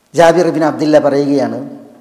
Jabir bin Abdillah പറയുകയാണ്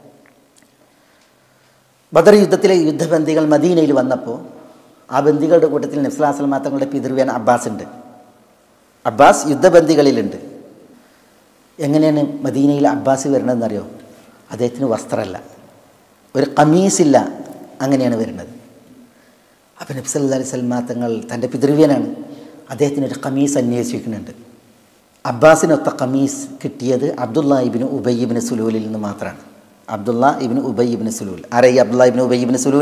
ബദർ യുദ്ധത്തിലെ യുദ്ധബന്ദികൾ മദീനയിൽ വന്നപ്പോൾ ആ ബന്ദികളുടെ കൂട്ടത്തിൽ നബ്സലാസ്ലമാ തങ്ങളുടെ പിതൃവ്യാൻ അബ്ബാസ് ഉണ്ട് അബ്ബാസ് യുദ്ധബന്ദികളിലുണ്ട് എങ്ങനെയാണ് മദീനയിൽ അബ്ബാസ് വരണമെന്നറിയോ അദ്ദേഹത്തിന് വസ്ത്രമല്ല ഒരു കമീസില്ല അങ്ങനെയാണ് വരുന്നത് അപ്പം നബ്സല്ലാ അലൈഹി സ്വലമാ തങ്ങൾ തൻ്റെ പിതൃവ്യനാണ് അദ്ദേഹത്തിന് ഒരു കമീസ് അന്വേഷിക്കുന്നുണ്ട് അബ്ബാസിനൊത്ത കമീസ് കിട്ടിയത് അബ്ദുള്ള ഇബിന് ഉബയ്യബിന് സുലൂലിൽ നിന്ന് മാത്രമാണ് അബ്ദുള്ള ഇബിന് ഉബയ്യബിന് സുലൂൽ ആരായി അബ്ദുള്ള ഇബിന് ഉബയ്യബിന് സുലൂൽ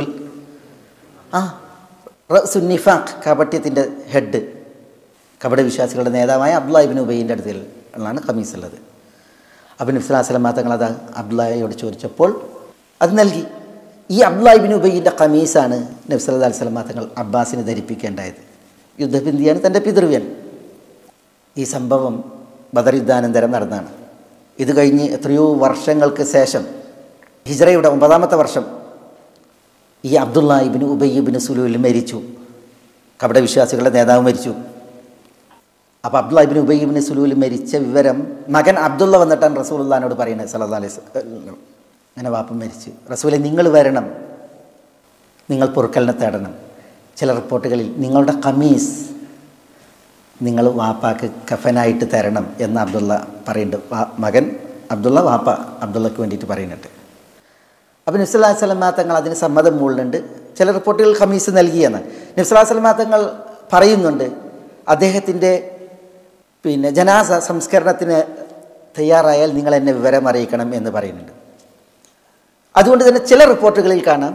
ആ സുന്നിഫാഖ് കപട്യത്തിൻ്റെ ഹെഡ് കപട വിശ്വാസികളുടെ നേതാവായ അബ്ദുള്ള ഇബിന് ഉബൈൻ്റെ അടുത്തിൽ ഉള്ളതാണ് കമീസ് ഉള്ളത് അപ്പം നബ്സുലാസ്ലം തങ്ങൾ അത് അബ്ദുള്ളയോട് ചോദിച്ചപ്പോൾ അത് നൽകി ഈ അബ്ദുള്ള ഇബിന് ഉബൈൻ്റെ കമീസാണ് നബ്സല്ലാ അലിസ്ലാം തങ്ങൾ അബ്ബാസിന് ധരിപ്പിക്കേണ്ടായത് യുദ്ധബിന്ദിയാണ് തൻ്റെ പിതൃവ്യൻ ഈ സംഭവം ബദർ യുദ്ധാനന്തരം നടന്നതാണ് ഇത് കഴിഞ്ഞ് എത്രയോ വർഷങ്ങൾക്ക് ശേഷം ഹിജറയുടെ ഒമ്പതാമത്തെ വർഷം ഈ അബ്ദുള്ള ഇബിന് ഉബയ്യബിന് സുലൂൽ മരിച്ചു കപട വിശ്വാസികളുടെ നേതാവ് മരിച്ചു അപ്പോൾ അബ്ദുള്ള ഇബിന് ഉബയ്യബിന് സുലൂൽ മരിച്ച വിവരം മകൻ അബ്ദുള്ള വന്നിട്ടാണ് റസൂലുള്ളാനോട് പറയുന്നത് സല്ലല്ലാഹു അലൈഹി വസല്ലം അങ്ങനെ വാപ്പ മരിച്ചു റസൂലെ നിങ്ങൾ വരണം നിങ്ങൾ പൊറുക്കലിനെ തേടണം ചില റിപ്പോർട്ടുകളിൽ നിങ്ങളുടെ കമീസ് നിങ്ങൾ വാപ്പാക്ക് കഫനായിട്ട് തരണം എന്ന് അബ്ദുള്ള പറയുന്നുണ്ട് വാ- മകൻ അബ്ദുള്ള വാപ്പ അബ്ദുള്ളക്ക് വേണ്ടിയിട്ട് പറയുന്നുണ്ട് അപ്പോൾ നബ്സല്ലാ സ്വലമാ തങ്ങൾ അതിന് സമ്മതം മൂളുന്നുണ്ട് ചില റിപ്പോർട്ടുകൾ ഖമീസ് നൽകിയെന്ന് നബ്സല്ലാ സ്വലമാ തങ്ങൾ പറയുന്നുണ്ട് അദ്ദേഹത്തിൻ്റെ പിന്നെ ജനാസ സംസ്കരണത്തിന് തയ്യാറായാൽ നിങ്ങൾ എന്നെ വിവരം അറിയിക്കണം എന്ന് പറയുന്നുണ്ട് അതുകൊണ്ട് തന്നെ ചില റിപ്പോർട്ടുകളിൽ കാണാം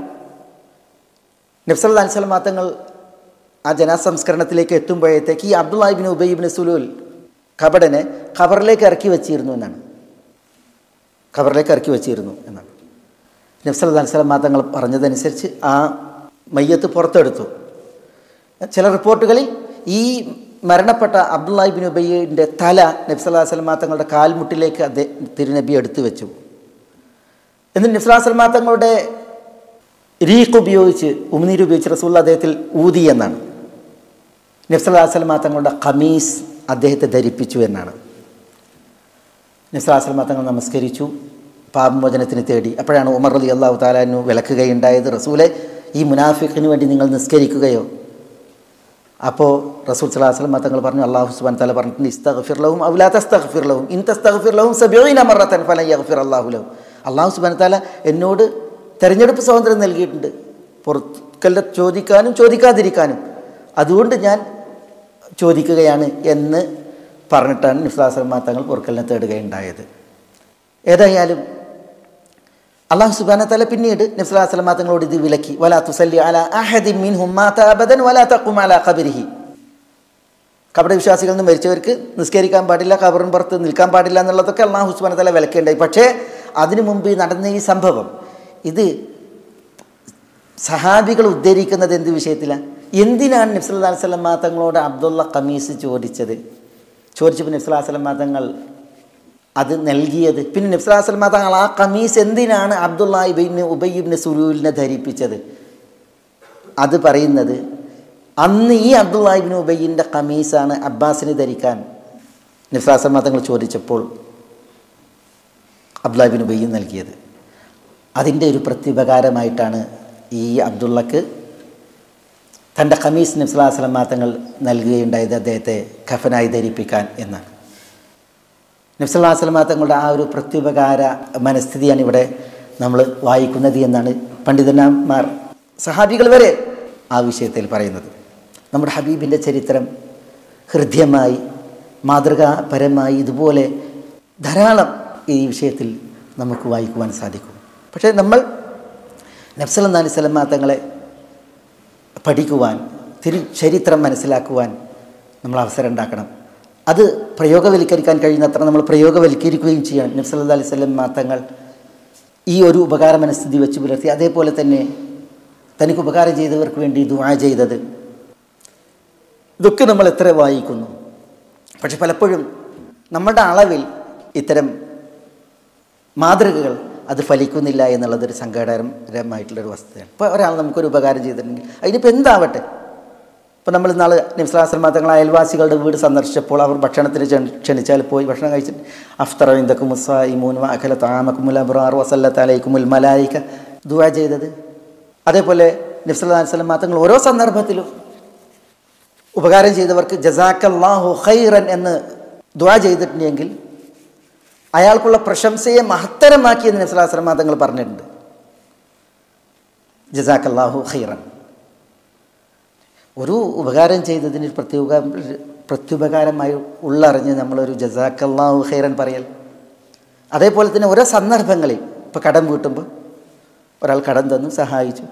നബ്സല്ലാ സ്വലമാ തങ്ങൾ ആ ജനാസ സംസ്കരണത്തിലേക്ക് എത്തുമ്പോഴത്തേക്ക് ഈ അബ്ദുല്ലാഹിബിൻ ഉബൈബിൻ സുലൂൽ ഖബറിനെ ഖബറിലേക്ക് ഇറക്കി വെച്ചിരുന്നു എന്നാണ് ഖബറിലേക്ക് ഇറക്കി വെച്ചിരുന്നു എന്നാണ് നബ്സല്ലാ സ്വലമാ തങ്ങൾ പറഞ്ഞതനുസരിച്ച് ആ മയ്യത്ത് പുറത്തെടുത്തു ചില റിപ്പോർട്ടുകളിൽ ഈ മരണപ്പെട്ട അബ്ദുല്ലാഹിബിൻ ഉബയ്യൻ്റെ തല നബ്സല്ലാ സ്വലമാ തങ്ങളുടെ കാൽമുട്ടിലേക്ക് അദ്ദേഹം തിരുനബി എടുത്തു വെച്ചു എന്നിട്ട് നബ്സല്ലാ സ്വലമാ തങ്ങളുടെ രീഖ് ഉപയോഗിച്ച് ഉമിനീര് ഉപയോഗിച്ച് റസൂൽ അദ്ദേഹത്തിൽ ഊതി എന്നാണ് നബ്സല്ലാ സ്വലമാ തങ്ങളുടെ ഖമീസ് അദ്ദേഹത്തെ ധരിപ്പിച്ചു എന്നാണ് നബ്സല്ലാ സ്വലമാ തങ്ങൾ നമസ്കരിച്ചു പാപമോചനത്തിന് തേടി അപ്പോഴാണ് ഉമർ അലി അള്ളാഹു താലാനു വിലക്കുകയുണ്ടായത് റസൂലെ ഈ മുനാഫിഖിന് വേണ്ടി നിങ്ങൾ നിസ്കരിക്കുകയോ അപ്പോൾ റസൂൽ സലാഹു വസ്ലം തങ്ങൾ പറഞ്ഞു അള്ളാഹു സുബാൻ തല പറഞ്ഞിട്ടുണ്ട് ഇസ്തഗ്ഫിർലവും ഔലാ തസ്തഗ്ഫിർലവും ഇൻ തസ്തഗ്ഫിർലവും സബീന മറത്തൻ ഫലൻ യഗ്ഫിർ അള്ളാഹു ലഹും അള്ളാഹു സുബാൻ താല എന്നോട് തെരഞ്ഞെടുപ്പ് സ്വാതന്ത്ര്യം നൽകിയിട്ടുണ്ട് പുറത്തുക്കല്ല ചോദിക്കാനും ചോദിക്കാതിരിക്കാനും അതുകൊണ്ട് ഞാൻ ചോദിക്കുകയാണ് എന്ന് പറഞ്ഞിട്ടാണ് നിഫ്ലാസ്ലമാ തങ്ങൾ പൊറുക്കലിനെ തേടുകയുണ്ടായത് ഏതായാലും അള്ളാഹു സുബാന തല പിന്നീട് നബ്സലാസ്ലമാ തങ്ങളോട് ഇത് വിലക്കി വലാ തുസല്ലി അല അഹദി മിൻ ഹുമാതബദൻ വലാ തഖും അല ഖബരിഹി കപട വിശ്വാസികളിൽ നിന്ന് മരിച്ചവർക്ക് നിസ്കരിക്കാൻ പാടില്ല കബറിന് പുറത്ത് നിൽക്കാൻ പാടില്ല എന്നുള്ളതൊക്കെ അള്ളാഹു സുബാന തല വിലക്കേണ്ടായി പക്ഷേ അതിനു മുമ്പ് ഈ നടന്ന ഈ സംഭവം ഇത് സഹാബികൾ ഉദ്ധരിക്കുന്നത് എന്ത് വിഷയത്തിലാണ് എന്തിനാണ് നബ്സല്ലാ സ്വലമാ തങ്ങളോട് അബ്ദുള്ള കമീസ് ചോദിച്ചത് ചോദിച്ചപ്പോൾ നബ്സല്ലാ സ്വലമാ തങ്ങൾ അത് നൽകിയത് പിന്നെ നബ്സല്ലാ സ്വലമാ തങ്ങൾ ആ കമീസ് എന്തിനാണ് അബ്ദുള്ള ഇബിന് ഉബയ്യബിന് സുലൂലിനെ ധരിപ്പിച്ചത് അത് പറയുന്നത് അന്ന് ഈ അബ്ദുല്ലാഹിബിന് ഉബയ്യിൻ്റെ കമീസാണ് അബ്ബാസിന് ധരിക്കാൻ നബ്സല്ലാ സ്വലമാ തങ്ങൾ ചോദിച്ചപ്പോൾ അബ്ദുല്ലാഹിബിൻ ഉബയ്യൻ നൽകിയത് അതിൻ്റെ ഒരു പ്രത്യുപകാരമായിട്ടാണ് ഈ അബ്ദുള്ളക്ക് തൻ്റെ ഖമീസ് നബ്സുലാസ്ലം തങ്ങൾ നൽകുകയുണ്ടായത് അദ്ദേഹത്തെ ഖഫനായി ധരിപ്പിക്കാൻ എന്നാണ് നബ്സുല്ലാസ്ലം തങ്ങളുടെ ആ ഒരു പ്രത്യുപകാര മനസ്ഥിതിയാണ് ഇവിടെ നമ്മൾ വായിക്കുന്നത് എന്നാണ് പണ്ഡിതന്മാർ സഹാബികൾ വരെ ആ വിഷയത്തിൽ പറയുന്നത് നമ്മുടെ ഹബീബിൻ്റെ ചരിത്രം ഹൃദ്യമായി മാതൃകാപരമായി ഇതുപോലെ ധാരാളം ഈ വിഷയത്തിൽ നമുക്ക് വായിക്കുവാൻ സാധിക്കും പക്ഷേ നമ്മൾ നബ്സല അലി സ്വലമ തങ്ങളെ പഠിക്കുവാൻ തിരു ചരിത്രം മനസ്സിലാക്കുവാൻ നമ്മൾ അവസരം ഉണ്ടാക്കണം അത് പ്രയോഗവൽക്കരിക്കാൻ കഴിയുന്നത്ര നമ്മൾ പ്രയോഗവൽക്കരിക്കുകയും ചെയ്യണം നബ്സല്ലാ അലൈഹി സ്വലം തങ്ങൾ ഈ ഒരു ഉപകാര മനസ്ഥിതി വെച്ച് പുലർത്തി അതേപോലെ തന്നെ തനിക്ക് ഉപകാരം ചെയ്തവർക്ക് വേണ്ടി ദുആ ചെയ്തത് ഇതൊക്കെ നമ്മൾ എത്ര വായിക്കുന്നു പക്ഷെ പലപ്പോഴും നമ്മുടെ അളവിൽ ഇത്തരം മാതൃകകൾ അത് ഫലിക്കുന്നില്ല എന്നുള്ളതൊരു സങ്കടകരമായിട്ടുള്ളൊരു വസ്തുതയാണ് ഇപ്പോൾ ഒരാൾ നമുക്കൊരു ഉപകാരം ചെയ്തിട്ടുണ്ടെങ്കിൽ അതിനിപ്പോൾ എന്താവട്ടെ ഇപ്പോൾ നമ്മൾ ഇന്നാൾ നിംസ്ലാസ്ലമ തങ്ങൾ അയൽവാസികളുടെ വീട് സന്ദർശിച്ചപ്പോൾ അവർ ഭക്ഷണത്തിന് ക്ഷണി- ക്ഷണിച്ചാൽ പോയി ഭക്ഷണം കഴിച്ചിട്ട് അഫ്തറ ഇന്ദക്കും മുസായിമൂൻ അഖല താമക്കുമുൽ അബ്രാർ വസല്ലത്ത് അലൈക്കുമുൽ മലായിക്ക ദുആ ചെയ്തത് അതേപോലെ നിഫ്സലാസ്ലമ തങ്ങൾ ഓരോ സന്ദർഭത്തിലും ഉപകാരം ചെയ്തവർക്ക് ജസാക്കല്ലാഹു ഖൈറൻ എന്ന് ദുആ ചെയ്തിട്ടുണ്ടെങ്കിൽ അയാൾക്കുള്ള പ്രശംസയെ മഹത്തരമാക്കിയെന്ന് നബ്സലാസ്ലമ തങ്ങൾ പറഞ്ഞിട്ടുണ്ട് ജസാക്കല്ലാഹു ഖൈറൻ ഒരു ഉപകാരം ചെയ്തതിന് ഒരു പ്രത്യുപ പ്രത്യുപകാരമായി ഉള്ളറിഞ്ഞ് നമ്മളൊരു ജസാക്കല്ലാഹു ഖൈറൻ പറയൽ അതേപോലെ തന്നെ ഓരോ സന്ദർഭങ്ങളിൽ ഇപ്പോൾ കടം വീട്ടുമ്പോൾ ഒരാൾ കടം തന്നു സഹായിച്ചു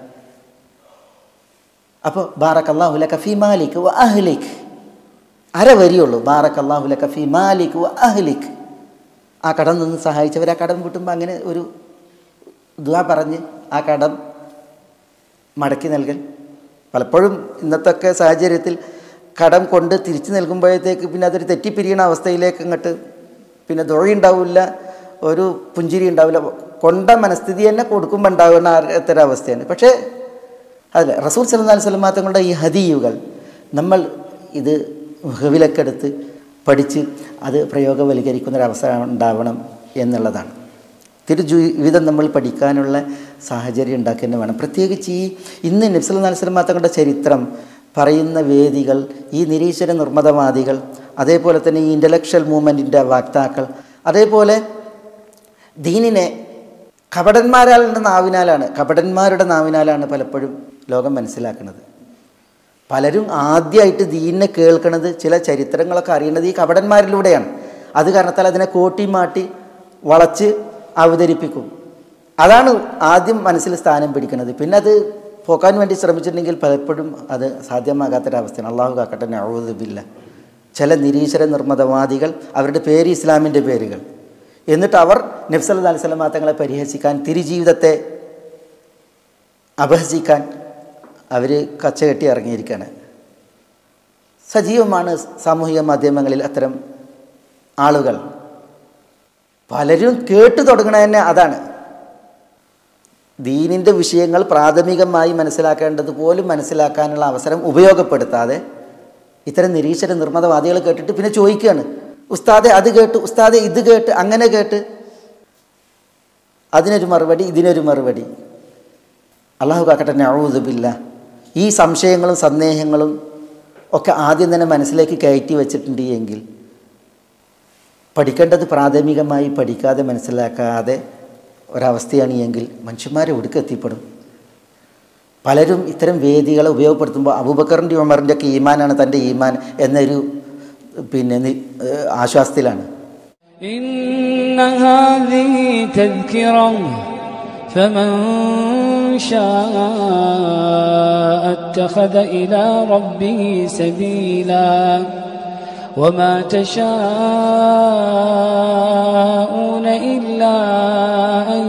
അപ്പോൾ ബാറക്കല്ലാഹു ലക ഫി മാലിക് വ അഹ്ലിക് അര വരിയുള്ളൂ ബാറക്കല്ലാഹു ലക ഫി മാലിക് വ അഹ്ലിക് ആ കടം നിന്ന് സഹായിച്ചവർ ആ കടം വീട്ടുമ്പോൾ അങ്ങനെ ഒരു ദുആ പറഞ്ഞ് ആ കടം മടക്കി നൽകൽ പലപ്പോഴും ഇന്നത്തൊക്കെ സാഹചര്യത്തിൽ കടം കൊണ്ട് തിരിച്ചു നൽകുമ്പോഴത്തേക്ക് പിന്നെ അതൊരു തെറ്റിപ്പിരിയണ അവസ്ഥയിലേക്ക് അങ്ങോട്ട് പിന്നെ ദുഴയുണ്ടാവില്ല ഒരു പുഞ്ചിരി ഉണ്ടാവില്ല കൊണ്ട മനസ്ഥിതി തന്നെ കൊടുക്കുമ്പോൾ ഉണ്ടാകുന്ന അത്തരം അവസ്ഥയാണ് പക്ഷേ അതല്ല റസൂൽ സല്ലല്ലാഹു അലൈഹി വസല്ലം തങ്ങളുടെ ഈ ഹദീയുകൾ നമ്മൾ ഇത് മുഖവിലക്കെടുത്ത് പഠിച്ച് അത് പ്രയോഗവൽക്കരിക്കുന്നൊരവസ്ഥ ഉണ്ടാവണം എന്നുള്ളതാണ് തിരുജീവിതം നമ്മൾ പഠിക്കാനുള്ള സാഹചര്യം ഉണ്ടാക്കി തന്നെ വേണം പ്രത്യേകിച്ച് ഈ ഇന്ന് നബ്സൽ അലൈഹി തങ്ങളുടെ ചരിത്രം പറയുന്ന വേദികൾ ഈ നിരീശ്വര നിർമ്മതവാദികൾ അതേപോലെ തന്നെ ഈ ഇൻ്റലക്ച്വൽ മൂവ്മെൻറ്റിൻ്റെ വാക്താക്കൾ അതേപോലെ ദീനിനെ കപടന്മാരാളുടെ നാവിനാലാണ് കപടന്മാരുടെ നാവിനാലാണ് പലപ്പോഴും ലോകം മനസ്സിലാക്കുന്നത് പലരും ആദ്യമായിട്ട് ദീനിനെ കേൾക്കുന്നത് ചില ചരിത്രങ്ങളൊക്കെ അറിയുന്നത് ഈ കപടന്മാരിലൂടെയാണ് അത് കാരണത്താൽ അതിനെ കോട്ടി മാട്ടി വളച്ച് അവതരിപ്പിക്കും അതാണ് ആദ്യം മനസ്സിൽ സ്ഥാനം പിടിക്കുന്നത് പിന്നെ അത് പോക്കാൻ വേണ്ടി ശ്രമിച്ചിട്ടുണ്ടെങ്കിൽ പലപ്പോഴും അത് സാധ്യമാകാത്തൊരവസ്ഥയാണ് അള്ളാഹു കാക്കട്ടെ നഴുതുമില്ല ചില നിരീശ്വര നിർമ്മതവാദികൾ അവരുടെ പേര് ഇസ്ലാമിൻ്റെ പേരുകൾ എന്നിട്ട് അവർ നബ്സൽ അലിസ്ലാം തങ്ങളെ പരിഹസിക്കാൻ തിരുജീവിതത്തെ അപഹസിക്കാൻ അവർ കച്ചകെട്ടി ഇറങ്ങിയിരിക്കുകയാണ് സജീവമാണ് സാമൂഹിക മാധ്യമങ്ങളിൽ അത്തരം ആളുകൾ പലരും കേട്ടു തുടങ്ങണ തന്നെ അതാണ് ദീനിൻ്റെ വിഷയങ്ങൾ പ്രാഥമികമായി മനസ്സിലാക്കേണ്ടത് പോലും മനസ്സിലാക്കാനുള്ള അവസരം ഉപയോഗപ്പെടുത്താതെ ഇത്തരം നിരീശ്വര നിർമ്മതവാദികൾ കേട്ടിട്ട് പിന്നെ ചോദിക്കുകയാണ് ഉസ്താദെ അത് കേട്ട് ഉസ്താദെ ഇത് കേട്ട് അങ്ങനെ കേട്ട് അതിനൊരു മറുപടി ഇതിനൊരു മറുപടി അള്ളാഹു കാക്കട്ടെ നഴുതുബില്ല ഈ സംശയങ്ങളും സന്ദേഹങ്ങളും ഒക്കെ ആദ്യം തന്നെ മനസ്സിലേക്ക് കയറ്റി വെച്ചിട്ടുണ്ട് എങ്കിൽ പഠിക്കേണ്ടത് പ്രാഥമികമായി പഠിക്കാതെ മനസ്സിലാക്കാതെ ഒരവസ്ഥയാണ് എങ്കിൽ മനുഷ്യന്മാരെ ഒടുക്ക് എത്തിപ്പെടും പലരും ഇത്തരം വേദികളെ ഉപയോഗപ്പെടുത്തുമ്പോൾ അബൂബക്കറിൻ്റെ ഉമറിൻ്റെ ഒക്കെ ഈമാനാണ് തൻ്റെ ഈമാൻ എന്നൊരു പിന്നെ നി- ഏഹ് ആശ്വാസത്തിലാണ് إن هذه تذكرة فمن شاء اتخذ إلى ربه سبيلا وما تشاءون إلا أن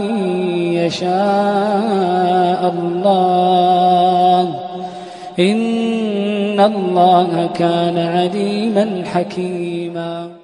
يشاء الله إن الله كان عليما حكيما